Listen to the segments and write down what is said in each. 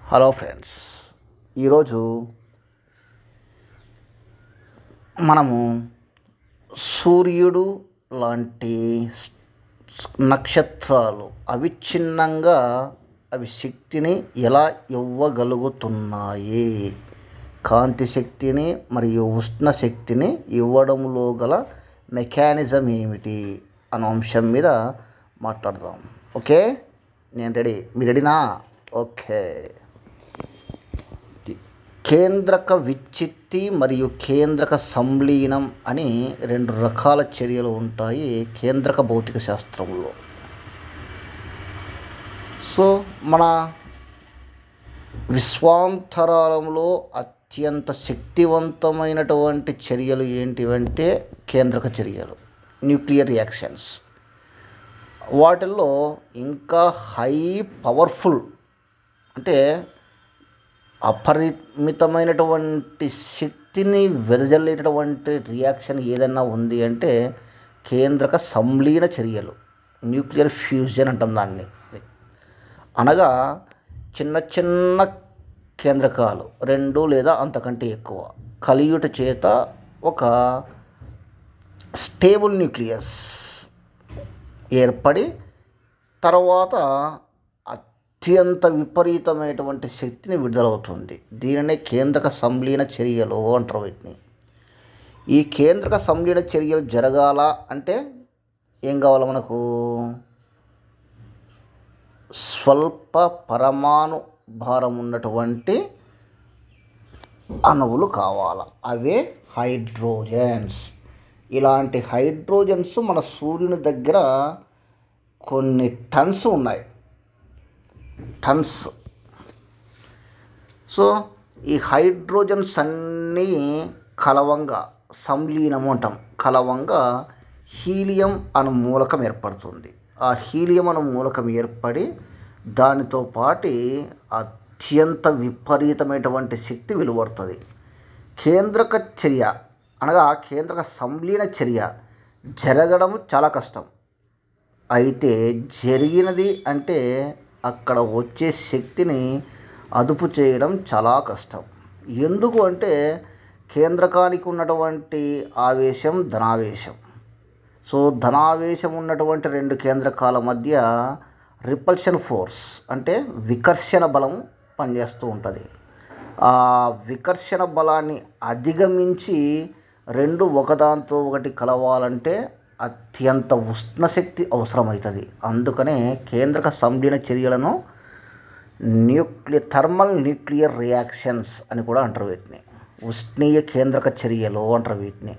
hello friends ఈరోజు మనము సూర్యుడు లాంటి స్- నక్షత్రాలు అవిచ్ఛిన్నంగా అవి శక్తిని ఎలా ఇవ్వగలుగుతున్నాయి కాంతి శక్తిని మరియు ఉష్ణ శక్తిని ఇవ్వడంలో గల మెకానిజం ఏమిటి అనే అంశం మీద మాట్లాడదాం ఓకే నేను రెడీ మీరు రెడీనా ఓకే కేంద్రక విచ్చిత్తి మరియు కేంద్రక సంలీనం అని రెండు రకాల చర్యలు ఉంటాయి కేంద్రక భౌతిక శాస్త్రంలో సో మన విశ్వాంతరాలంలో అత్యంత శక్తివంతమైనటువంటి చర్యలు ఏంటివంటే కేంద్రక చర్యలు న్యూక్లియర్ రియాక్షన్స్ వాటిల్లో ఇంకా హై పవర్ఫుల్ అంటే అపరిమితమైనటువంటి శక్తిని వెదజల్లేటటువంటి రియాక్షన్ ఏదైనా ఉంది అంటే కేంద్రక సంలీన చర్యలు న్యూక్లియర్ ఫ్యూజన్ అంటాం దాన్ని అనగా చిన్న చిన్న కేంద్రకాలు రెండు లేదా అంతకంటే ఎక్కువ కలియుట చేత ఒక స్టేబుల్ న్యూక్లియస్ ఏర్పడి తర్వాత అత్యంత విపరీతమైనటువంటి శక్తిని విడుదలవుతుంది దీనినే కేంద్రక సంలీన చర్యలు అంటారు వీటిని ఈ కేంద్రక సంలీన చర్యలు జరగాల అంటే ఏం కావాలి మనకు స్వల్ప పరమాణు భారం ఉన్నటువంటి అణువులు కావాలి అవే హైడ్రోజన్స్ ఇలాంటి హైడ్రోజన్స్ మన సూర్యుని దగ్గర కొన్ని టన్స్ ఉన్నాయి టన్స్ సో ఈ హైడ్రోజన్స్ అన్నీ కలవంగా సంలీనము అంటాం కలవంగా హీలియం అను మూలకం ఏర్పడుతుంది ఆ హీలియం అను మూలకం ఏర్పడి దానితో పాటి అత్యంత విపరీతమైనటువంటి శక్తి వెలువడుతుంది కేంద్రక చర్య అనగా కేంద్రక సంలీన చర్య జరగడం చాలా కష్టం అయితే జరిగినది అంటే అక్కడ వచ్చే శక్తిని అదుపు చేయడం చాలా కష్టం ఎందుకు అంటే కేంద్రకానికి ఉన్నటువంటి ఆవేశం ధనావేశం సో ధనావేశం ఉన్నటువంటి రెండు కేంద్రకాల మధ్య రిపల్షన్ ఫోర్స్ అంటే వికర్షణ బలం పనిచేస్తూ ఉంటుంది ఆ వికర్షణ బలాన్ని అధిగమించి రెండు ఒకదాంతో ఒకటి కలవాలంటే అత్యంత ఉష్ణశక్తి అవసరమవుతుంది అందుకనే కేంద్రక సంలీన చర్యలను న్యూక్లియర్ థర్మల్ న్యూక్లియర్ రియాక్షన్స్ అని కూడా అంటారు వీటిని ఉష్ణీయ కేంద్రక చర్యలు అంటారు వీటిని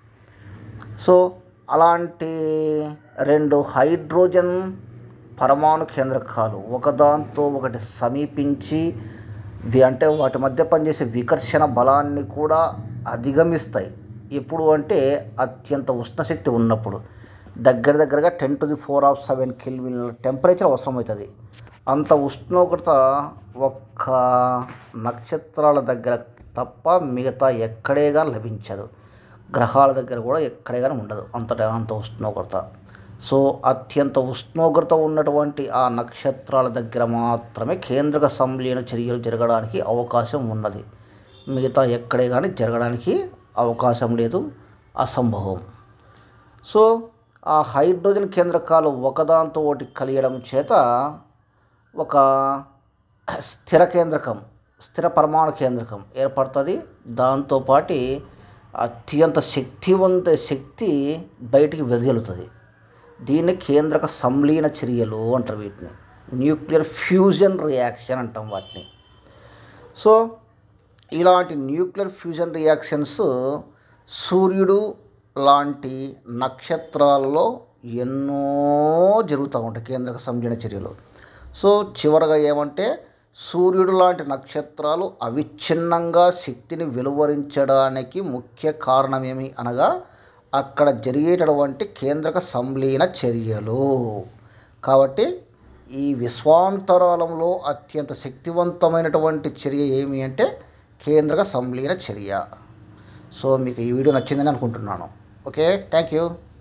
సో అలాంటి రెండు హైడ్రోజన్ పరమాణు కేంద్రకాలు ఒకదాంతో ఒకటి సమీపించి వి- అంటే వాటి మధ్య పనిచేసే వికర్షణ బలాన్ని కూడా అధిగమిస్తాయి ఎప్పుడు అంటే అత్యంత ఉష్ణశక్తి ఉన్నప్పుడు దగ్గర దగ్గరగా ten to the four of seven kelvin temperature అవసరమవుతుంది అంత ఉష్ణోగ్రత ఒక్క నక్షత్రాల దగ్గర తప్ప మిగతా ఎక్కడే కానీ లభించదు గ్రహాల దగ్గర కూడా ఎక్కడే కానీ ఉండదు అంత అంత ఉష్ణోగ్రత సో అత్యంత ఉష్ణోగ్రత ఉన్నటువంటి ఆ నక్షత్రాల దగ్గర మాత్రమే కేంద్రక సంలీన చర్యలు జరగడానికి అవకాశం ఉన్నది మిగతా ఎక్కడే కానీ జరగడానికి అవకాశం లేదు అసంభవం సో ఆ హైడ్రోజన్ కేంద్రకాలు ఒకదాంతో ఒకటి కలియడం చేత ఒక స్థిర కేంద్రకం స్థిర పరమాణు కేంద్రకం ఏర్పడుతుంది దాంతోపాటి అత్యంత శక్తివంత శక్తి బయటికి వెదజల్లుతుంది దీన్ని కేంద్రక సంలీన చర్యలు అంటారు వీటిని న్యూక్లియర్ ఫ్యూజన్ రియాక్షన్ అంటాం వాటిని సో ఇలాంటి న్యూక్లియర్ ఫ్యూజన్ రియాక్షన్స్ సూర్యుడు లాంటి నక్షత్రాలలో ఎన్నో జరుగుతూ ఉంటాయి కేంద్రక సంలీన చర్యలు సో చివరగా ఏమంటే సూర్యుడు లాంటి నక్షత్రాలు అవిచ్ఛిన్నంగా శక్తిని వెలువరించడానికి ముఖ్య కారణమేమి అనగా అక్కడ జరిగేటటువంటి కేంద్రక సంలీన చర్యలు కాబట్టి ఈ విశ్వాంతరాలంలో అత్యంత శక్తివంతమైనటువంటి చర్య ఏమి అంటే కేంద్రక సంలీన చర్య సో మీకు ఈ వీడియో నచ్చిందని అనుకుంటున్నాను ఓకే థ్యాంక్ యూ